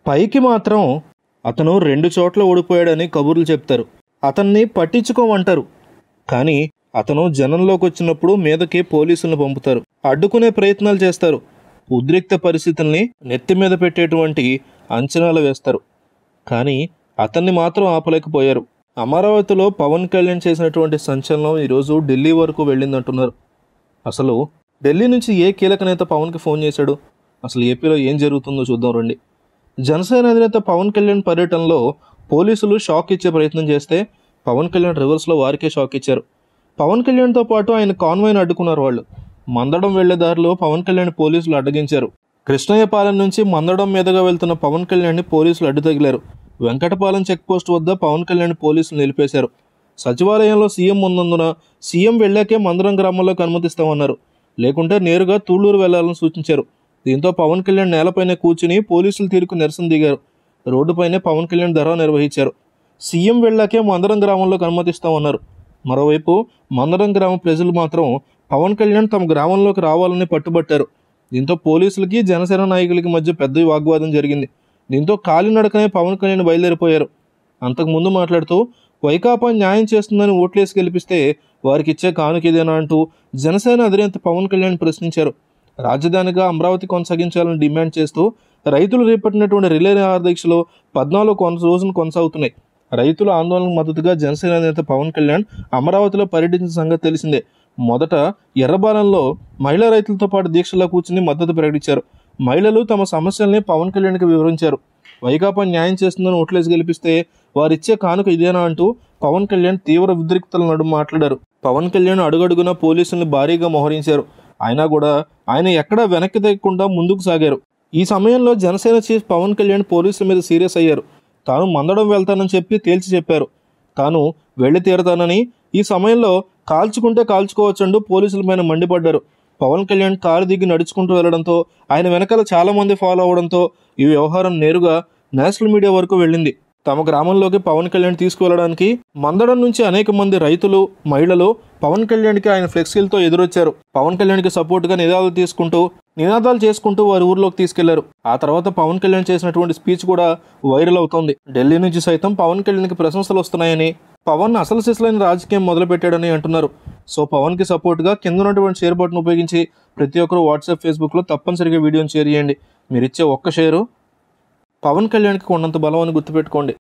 పైకి మాత్రం అతను రెండు చోట్ల ఓడిపోయాడని కబుర్లు చెప్తారు అతన్ని పట్టించుకోమంటారు కానీ అతను జనంలోకి వచ్చినప్పుడు మీదకి పోలీసులను పంపుతారు అడ్డుకునే ప్రయత్నాలు చేస్తారు ఉద్రిక్త పరిస్థితుల్ని నెత్తి మీద పెట్టేటువంటి అంచనాలు వేస్తారు కానీ అతన్ని మాత్రం ఆపలేకపోయారు అమరావతిలో పవన్ కళ్యాణ్ చేసినటువంటి సంచలనం ఈరోజు ఢిల్లీ వరకు వెళ్ళిందంటున్నారు అసలు ఢిల్లీ నుంచి ఏ కీలక నేత పవన్కి ఫోన్ చేశాడు అసలు ఏపీలో ఏం జరుగుతుందో చూద్దాం రండి జనసేన అధినేత పవన్ కళ్యాణ్ పర్యటనలో పోలీసులు షాక్ ఇచ్చే ప్రయత్నం చేస్తే పవన్ కళ్యాణ్ రివర్స్లో వారికే షాక్ ఇచ్చారు పవన్ కళ్యాణ్తో పాటు ఆయన కాన్వాయ్ని అడ్డుకున్నారు వాళ్ళు మందడం వెళ్లే దారిలో పవన్ కళ్యాణ్ పోలీసులు అడ్డగించారు కృష్ణయ్యపాలెం నుంచి మందడం మీదుగా వెళ్తున్న పవన్ కళ్యాణ్ని పోలీసులు అడ్డు తగిలారు వెంకటపాలెం చెక్ పోస్ట్ వద్ద పవన్ కళ్యాణ్ పోలీసులు నిలిపేశారు సచివాలయంలో సీఎం ఉన్నందున సీఎం వెళ్ళాకే మందరం గ్రామంలోకి అనుమతిస్తామన్నారు లేకుంటే నేరుగా తూళ్లూరు వెళ్లాలని సూచించారు దీంతో పవన్ కళ్యాణ్ నేలపైనే కూర్చుని పోలీసులు తీరుకు నిరసన దిగారు రోడ్డుపైనే పవన్ కళ్యాణ్ ధర నిర్వహించారు సీఎం వెళ్ళాకే మందరం గ్రామంలోకి అనుమతిస్తామన్నారు మరోవైపు మందరం గ్రామ ప్రజలు మాత్రం పవన్ కళ్యాణ్ తమ గ్రామంలోకి రావాలని పట్టుబట్టారు దీంతో పోలీసులకి జనసేన నాయకులకి మధ్య పెద్ద వాగ్వాదం జరిగింది దీంతో కాలినడకనే పవన్ కళ్యాణ్ బయలుదేరిపోయారు అంతకుముందు మాట్లాడుతూ వైకాపా న్యాయం చేస్తుందని ఓట్లేసి గెలిపిస్తే వారికి ఇచ్చే కానుక ఇదేనా అంటూ జనసేన అధినేత పవన్ కళ్యాణ్ ప్రశ్నించారు రాజధానిగా అమరావతి కొనసాగించాలని డిమాండ్ చేస్తూ రైతులు చేపట్టినటువంటి రిలే దీక్షలో పద్నాలుగు కొన రోజులు కొనసాగుతున్నాయి రైతుల ఆందోళనకు మద్దతుగా జనసేన నేత పవన్ కళ్యాణ్ అమరావతిలో పర్యటించిన సంగతి తెలిసిందే మొదట ఎర్రబాలెంలో మహిళా రైతులతో పాటు దీక్షలో కూర్చుని మద్దతు ప్రకటించారు మహిళలు తమ సమస్యల్ని పవన్ కళ్యాణ్కి వివరించారు వైకాపా న్యాయం చేస్తుందని ఓట్లేసి గెలిపిస్తే వారిచ్చే కానుక ఇదేనా అంటూ పవన్ కళ్యాణ్ తీవ్ర ఉద్రిక్తల నడుమ మాట్లాడారు పవన్ కళ్యాణ్ అడుగడుగున పోలీసుల్ని భారీగా మోహరించారు అయినా కూడా ఆయన ఎక్కడా వెనక్కి తగ్గకుండా ముందుకు సాగారు ఈ సమయంలో జనసేన చీఫ్ పవన్ కళ్యాణ్ పోలీసుల మీద సీరియస్ అయ్యారు తాను మందడం వెళ్తానని చెప్పి తేల్చి చెప్పారు తాను వెళ్ళి తీరతానని ఈ సమయంలో కాల్చుకుంటే కాల్చుకోవచ్చంటూ పోలీసుల పైన మండిపడ్డారు పవన్ కళ్యాణ్ కారు దిగి నడుచుకుంటూ వెళ్లడంతో ఆయన వెనకాల చాలా మంది ఫాలో అవడంతో ఈ వ్యవహారం నేరుగా నేషనల్ మీడియా వరకు వెళ్ళింది తమ గ్రామంలోకి పవన్ కళ్యాణ్ తీసుకువెళ్ళడానికి మందడం నుంచి అనేక మంది రైతులు మహిళలు పవన్ కళ్యాణ్కి ఆయన ఫ్లెక్సీలతో ఎదురొచ్చారు పవన్ కళ్యాణ్కి సపోర్ట్గా నినాదాలు తీసుకుంటూ నినాదాలు చేసుకుంటూ వారి ఊర్లోకి తీసుకెళ్లారు ఆ తర్వాత పవన్ కళ్యాణ్ చేసినటువంటి స్పీచ్ కూడా వైరల్ అవుతోంది ఢిల్లీ నుంచి సైతం పవన్ కళ్యాణ్కి ప్రశంసలు వస్తున్నాయని పవన్ అసలు సిసలైన రాజకీయం మొదలుపెట్టాడని అంటున్నారు సో పవన్కి సపోర్ట్గా కింద ఉన్నటువంటి షేర్ బటన్ ఉపయోగించి ప్రతి ఒక్కరు వాట్సాప్ ఫేస్బుక్లో తప్పనిసరిగా వీడియోని షేర్ చేయండి మీరు ఇచ్చే ఒక్క షేరు పవన్ కళ్యాణ్కి ఉన్నంత బలం అని గుర్తుపెట్టుకోండి